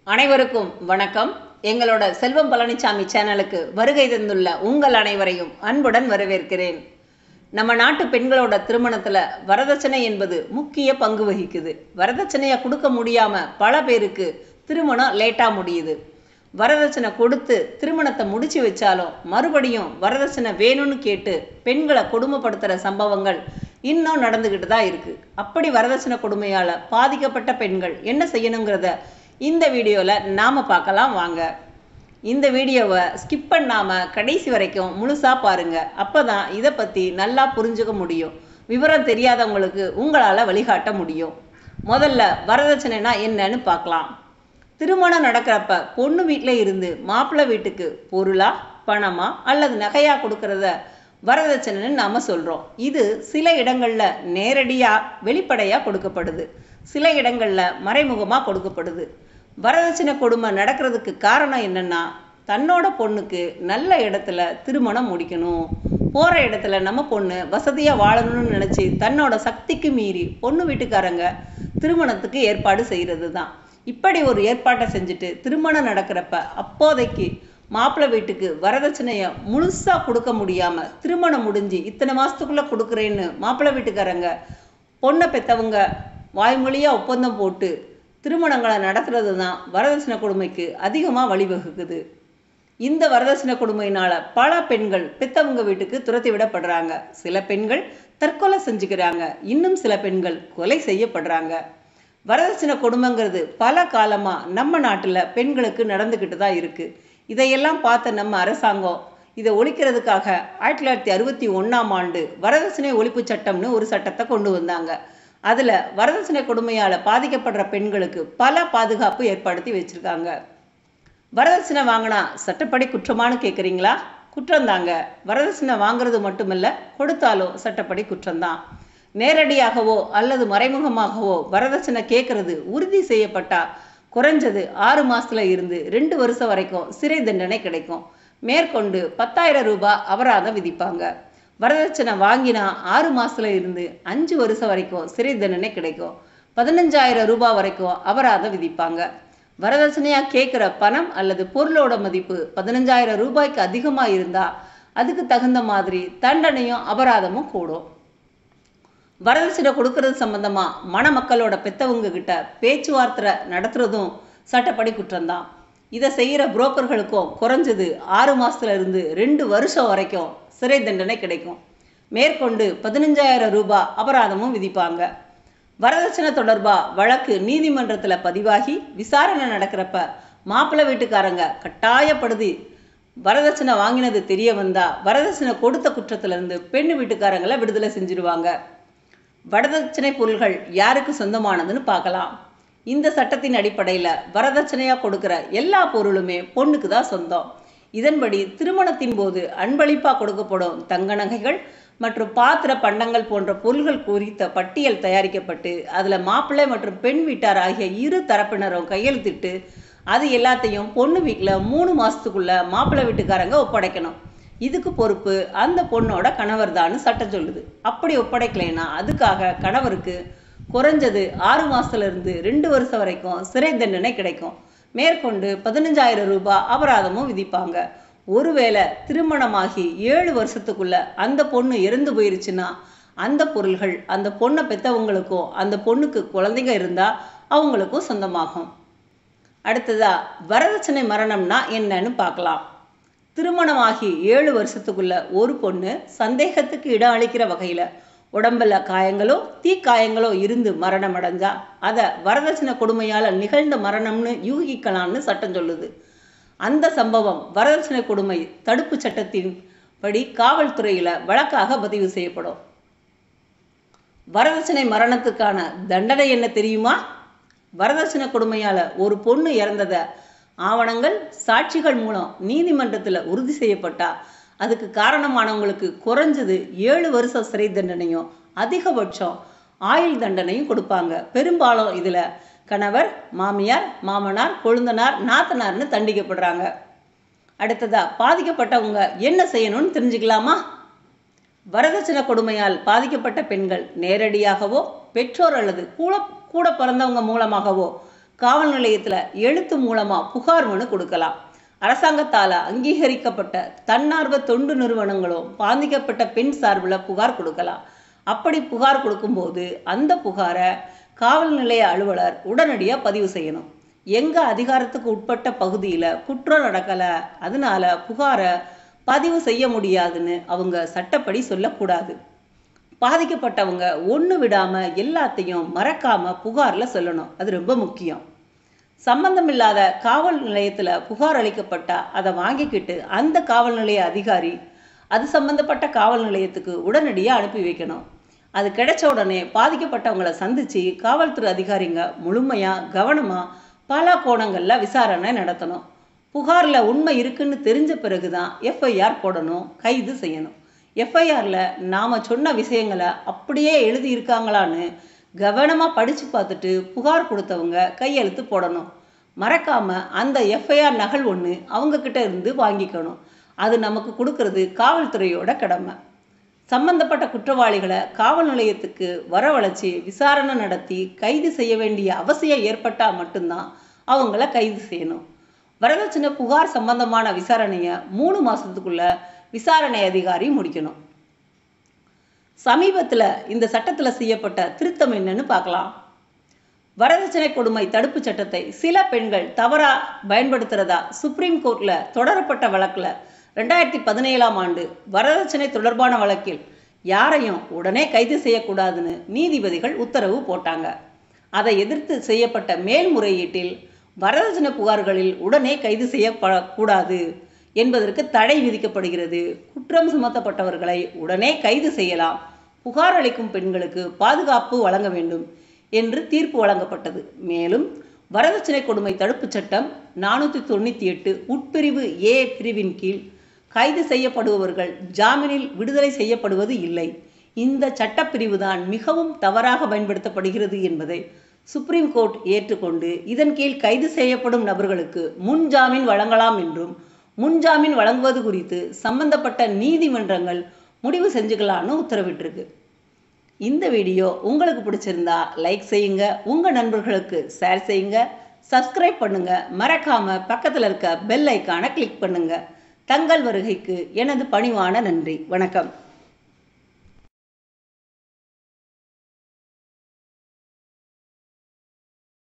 அனைவருக்கும் வணக்கம் எங்களோட செல்வம் பழனிசாமி சேனலுக்கு வருகை தந்துள்ள உங்கள் அனைவரையும் அன்புடன் வரவேற்கிறேன் நம்ம நாட்டு பெண்களோட திருமணத்துல வரதட்சணை என்பது முக்கிய பங்கு வகிக்குது வரதட்சணையை கொடுக்க முடியாம பல பேருக்கு திருமணம் லேட்டா முடியுது வரதட்சணை கொடுத்து திருமணத்தை முடிச்சு வச்சாலும் மறுபடியும் வரதட்சணை வேணும்னு கேட்டு பெண்களை கொடுமைப்படுத்துற சம்பவங்கள் இன்னும் நடந்துகிட்டு தான் இருக்கு அப்படி வரதட்சணை கொடுமையால பாதிக்கப்பட்ட பெண்கள் என்ன செய்யணுங்கிறத இந்த வீடியோல நாம பார்க்கலாம் வாங்க இந்த வீடியோவை ஸ்கிப் பண்ணாம கடைசி வரைக்கும் முழுசா பாருங்க அப்பதான் இதை பத்தி நல்லா புரிஞ்சுக்க முடியும் விவரம் தெரியாதவங்களுக்கு உங்களால வழிகாட்ட முடியும் முதல்ல வரதட்சணைனா என்னன்னு பார்க்கலாம் திருமணம் நடக்கிறப்ப பொண்ணு வீட்டில் இருந்து மாப்பிள்ளை வீட்டுக்கு பொருளா பணமா அல்லது நகையா கொடுக்கறத வரதட்சணைன்னு நாம சொல்றோம் இது சில இடங்கள்ல நேரடியா வெளிப்படையா கொடுக்கப்படுது சில இடங்கள்ல மறைமுகமா கொடுக்கப்படுது வரதட்சணை கொடுமை நடக்கிறதுக்கு காரணம் என்னன்னா தன்னோட பொண்ணுக்கு நல்ல இடத்துல திருமணம் முடிக்கணும் போற இடத்துல நம்ம பொண்ணு வசதியா வாழணும்னு நினைச்சு தன்னோட சக்திக்கு மீறி பொண்ணு வீட்டுக்காரங்க திருமணத்துக்கு ஏற்பாடு செய்யறது தான் இப்படி ஒரு ஏற்பாட்டை செஞ்சுட்டு திருமணம் நடக்கிறப்ப அப்போதைக்கு மாப்பிள்ளை வீட்டுக்கு வரதட்சணையை முழுசா கொடுக்க முடியாம திருமணம் முடிஞ்சு இத்தனை மாசத்துக்குள்ள கொடுக்குறேன்னு மாப்பிள்ளை வீட்டுக்காரங்க பொண்ணை பெத்தவங்க வாய்மொழியா ஒப்பந்தம் போட்டு திருமணங்களை நடத்துறது தான் வரதட்சணை கொடுமைக்கு அதிகமாக வழிவகுக்குது இந்த வரதட்சணை கொடுமையினால பல பெண்கள் பெத்தவங்க வீட்டுக்கு துரத்தி விடப்படுறாங்க சில பெண்கள் தற்கொலை செஞ்சுக்கிறாங்க இன்னும் சில பெண்கள் கொலை செய்யப்படுறாங்க வரதட்சணை கொடுமைங்கிறது பல காலமா நம்ம நாட்டுல பெண்களுக்கு நடந்துக்கிட்டு தான் இருக்கு இதையெல்லாம் பார்த்த நம்ம அரசாங்கம் இதை ஒழிக்கிறதுக்காக ஆயிரத்தி தொள்ளாயிரத்தி அறுபத்தி ஒண்ணாம் ஆண்டு வரதட்சணை ஒழிப்பு சட்டம்னு ஒரு சட்டத்தை கொண்டு வந்தாங்க அதுல வரதட்சணை கொடுமையால பாதிக்கப்படுற பெண்களுக்கு பல பாதுகாப்பு ஏற்படுத்தி வச்சிருக்காங்க வரதட்சணை வாங்கினா சட்டப்படி குற்றமானு கேட்குறீங்களா குற்றம்தாங்க வரதட்சணை வாங்குறது மட்டுமல்ல கொடுத்தாலும் சட்டப்படி குற்றம்தான் நேரடியாகவோ அல்லது மறைமுகமாகவோ வரதட்சணை கேட்கறது உறுதி செய்யப்பட்டா குறைஞ்சது ஆறு மாசத்துல இருந்து ரெண்டு வருஷம் வரைக்கும் சிறை தண்டனை கிடைக்கும் மேற்கொண்டு பத்தாயிரம் ரூபாய் அபராதம் விதிப்பாங்க வரதட்சணை வாங்கினா ஆறு மாசத்துல இருந்து அஞ்சு வருஷம் வரைக்கும் சிறை தண்டனை கிடைக்கும் பதினஞ்சாயிரம் ரூபாய் வரைக்கும் அபராதம் விதிப்பாங்க வரதட்சணையா கேட்குற பணம் அல்லது பொருளோட மதிப்பு பதினஞ்சாயிரம் ரூபாய்க்கு அதிகமா இருந்தா அதுக்கு தகுந்த மாதிரி தண்டனையும் அபராதமும் கூடும் வரதட்சணை கொடுக்கறது சம்பந்தமா மணமக்களோட பெத்தவங்க கிட்ட பேச்சுவார்த்தை நடத்துறதும் சட்டப்படி குற்றம்தான் இதை செய்யற புரோக்கர்களுக்கும் குறைஞ்சது ஆறு மாசத்துல இருந்து ரெண்டு வருஷம் வரைக்கும் சிறை தண்டனை கிடைக்கும் மேற்கொண்டு பதினஞ்சாயிரம் ரூபாய் அபராதமும் விதிப்பாங்க வரதட்சணை தொடர்பா வழக்கு நீதிமன்றத்துல பதிவாகி விசாரணை நடக்கிறப்ப மாப்பிள்ளை வீட்டுக்காரங்க கட்டாயப்படுத்தி வரதட்சணை வாங்கினது தெரிய வந்தா வரதட்சணை கொடுத்த குற்றத்துல இருந்து பெண்ணு வீட்டுக்காரங்களை விடுதலை செஞ்சிருவாங்க வரதட்சணை பொருள்கள் யாருக்கு சொந்தமானதுன்னு பார்க்கலாம் இந்த சட்டத்தின் அடிப்படையில் வரதட்சணையா கொடுக்கிற எல்லா பொருளுமே பொண்ணுக்கு தான் சொந்தம் இதன்படி திருமணத்தின் போது அன்பளிப்பா கொடுக்கப்படும் தங்க நகைகள் மற்றும் பாத்திர பண்டங்கள் போன்ற பொருள்கள் குறித்த பட்டியல் தயாரிக்கப்பட்டு அதுல மாப்பிள்ளை மற்றும் பெண் வீட்டார் ஆகிய இரு தரப்பினரும் கையெழுத்திட்டு அது எல்லாத்தையும் பொண்ணு வீட்டுல மூணு மாசத்துக்குள்ள மாப்பிள்ளை வீட்டுக்காரங்க ஒப்படைக்கணும் இதுக்கு பொறுப்பு அந்த பொண்ணோட கணவர் தான் சட்டம் சொல்லுது அப்படி ஒப்படைக்கலைன்னா அதுக்காக கணவருக்கு குறைஞ்சது ஆறு மாசத்துல இருந்து ரெண்டு வருஷம் வரைக்கும் சிறை தண்டனை கிடைக்கும் மேற்கொண்டு பதினஞ்சாயிரம் ரூபாய் அபராதமும் விதிப்பாங்க ஒருவேளை திருமணமாகி ஏழு வருஷத்துக்குள்ள அந்த பொண்ணு இறந்து போயிருச்சுன்னா அந்த பொருள்கள் அந்த பொண்ணை பெத்தவங்களுக்கும் அந்த பொண்ணுக்கு குழந்தைங்க இருந்தா அவங்களுக்கும் சொந்தமாகும் அடுத்ததா வரதட்சணை மரணம்னா என்னன்னு பார்க்கலாம் திருமணமாகி ஏழு வருஷத்துக்குள்ள ஒரு பொண்ணு சந்தேகத்துக்கு இடம் அளிக்கிற வகையில உடம்புல காயங்களோ தீக்காயங்களோ இருந்து மரணம் அடைஞ்சா அதை வரதட்சணை கொடுமையால நிகழ்ந்த மரணம்னு யூகிக்கலாம்னு சட்டம் சொல்லுது அந்த சம்பவம் வரதட்சணை கொடுமை தடுப்பு சட்டத்தின் படி காவல்துறையில வழக்காக பதிவு செய்யப்படும் வரதட்சணை மரணத்துக்கான தண்டனை என்ன தெரியுமா வரதட்சணை கொடுமையால ஒரு பொண்ணு இறந்தத ஆவணங்கள் சாட்சிகள் மூலம் நீதிமன்றத்துல உறுதி செய்யப்பட்டா அதுக்கு காரணமானவங்களுக்கு குறைஞ்சது ஏழு வருஷம் சிறை தண்டனையும் அதிகபட்சம் ஆயுள் தண்டனையும் கொடுப்பாங்க பெரும்பாலும் இதுல கணவர் மாமியார் மாமனார் கொழுந்தனார் நாத்தனார்னு தண்டிக்கப்படுறாங்க அடுத்ததா பாதிக்கப்பட்டவங்க என்ன செய்யணும்னு தெரிஞ்சுக்கலாமா வரதட்சணை கொடுமையால் பாதிக்கப்பட்ட பெண்கள் நேரடியாகவோ பெற்றோர் அல்லது கூட கூட பிறந்தவங்க மூலமாகவோ காவல் நிலையத்தில் எழுத்து மூலமாக புகார் மனு கொடுக்கலாம் அரசாங்கத்தால் அங்கீகரிக்கப்பட்ட தன்னார்வ தொண்டு நிறுவனங்களும் பாதிக்கப்பட்ட பெண் சார்பில் புகார் கொடுக்கலாம் அப்படி புகார் கொடுக்கும்போது அந்த புகாரை காவல் நிலைய அலுவலர் உடனடியாக பதிவு செய்யணும் எங்கள் அதிகாரத்துக்கு உட்பட்ட பகுதியில் குற்றம் நடக்கலை அதனால புகாரை பதிவு செய்ய முடியாதுன்னு அவங்க சட்டப்படி சொல்லக்கூடாது பாதிக்கப்பட்டவங்க ஒன்று விடாமல் எல்லாத்தையும் மறக்காமல் புகாரில் சொல்லணும் அது ரொம்ப முக்கியம் சம்பந்தமில்லாத காவல் நிலையத்தில் புகார் அளிக்கப்பட்டா அதை வாங்கிக்கிட்டு அந்த காவல் நிலைய அதிகாரி அது சம்பந்தப்பட்ட காவல் நிலையத்துக்கு உடனடியாக அனுப்பி வைக்கணும் அது கிடைச்ச உடனே பாதிக்கப்பட்டவங்களை சந்தித்து காவல்துறை அதிகாரிங்க முழுமையாக கவனமாக பல கோணங்களில் விசாரணை நடத்தணும் புகாரில் உண்மை இருக்குன்னு தெரிஞ்ச பிறகு தான் எஃப்ஐஆர் போடணும் கைது செய்யணும் எஃப்ஐஆரில் நாம் சொன்ன விஷயங்களை அப்படியே எழுதி இருக்காங்களான்னு கவனமாக படித்து பார்த்துட்டு புகார் கொடுத்தவங்க கையெழுத்து போடணும் மறக்காமல் அந்த எஃப்ஐஆர் நகல் ஒன்று அவங்கக்கிட்ட இருந்து வாங்கிக்கணும் அது நமக்கு கொடுக்கறது காவல்துறையோட கடமை சம்பந்தப்பட்ட குற்றவாளிகளை காவல் நிலையத்துக்கு வரவழைச்சி விசாரணை நடத்தி கைது செய்ய வேண்டிய அவசியம் ஏற்பட்டால் மட்டும்தான் அவங்கள கைது செய்யணும் வரதட்சணை புகார் சம்பந்தமான விசாரணையை மூணு மாதத்துக்குள்ள விசாரணை அதிகாரி முடிக்கணும் சமீபத்தில் இந்த சட்டத்தில் செய்யப்பட்ட திருத்தம் என்னன்னு பார்க்கலாம் வரதட்சணை கொடுமை தடுப்பு சட்டத்தை சில பெண்கள் தவறாக பயன்படுத்துகிறதா சுப்ரீம் கோர்ட்டில் தொடரப்பட்ட வழக்கில் ரெண்டாயிரத்தி பதினேழாம் ஆண்டு வரதட்சணை தொடர்பான வழக்கில் யாரையும் உடனே கைது செய்யக்கூடாதுன்னு நீதிபதிகள் உத்தரவு போட்டாங்க அதை எதிர்த்து செய்யப்பட்ட மேல்முறையீட்டில் வரதட்சணை புகார்களில் உடனே கைது செய்யப்படக்கூடாது என்பதற்கு தடை விதிக்கப்படுகிறது குற்றம் சுமத்தப்பட்டவர்களை உடனே கைது செய்யலாம் புகார் அளிக்கும் பெண்களுக்கு பாதுகாப்பு வழங்க வேண்டும் என்று தீர்ப்பு வழங்கப்பட்டது மேலும் வரதட்சணை கொடுமை தடுப்புச் சட்டம் நானூற்றி தொண்ணூற்றி எட்டு உட்பிரிவு ஏ பிரிவின் கீழ் கைது செய்யப்படுபவர்கள் ஜாமீனில் விடுதலை செய்யப்படுவது இல்லை இந்த சட்டப்பிரிவு தான் மிகவும் தவறாக பயன்படுத்தப்படுகிறது என்பதை சுப்ரீம் கோர்ட் ஏற்றுக்கொண்டு இதன் கீழ் கைது செய்யப்படும் நபர்களுக்கு முன் ஜாமீன் வழங்கலாம் என்றும் முன்ஜாமீன் வழங்குவது குறித்து சம்பந்தப்பட்ட நீதிமன்றங்கள் முடிவு செஞ்சுக்கலான்னு உத்தரவிட்டிருக்கு இந்த வீடியோ உங்களுக்கு பிடிச்சிருந்தா லைக் செய்யுங்க உங்கள் நண்பர்களுக்கு ஷேர் செய்யுங்க சப்ஸ்கிரைப் பண்ணுங்க மறக்காம பக்கத்தில் இருக்க பெல் ஐக்கானை கிளிக் பண்ணுங்க தங்கள் வருகைக்கு எனது பணிவான நன்றி வணக்கம்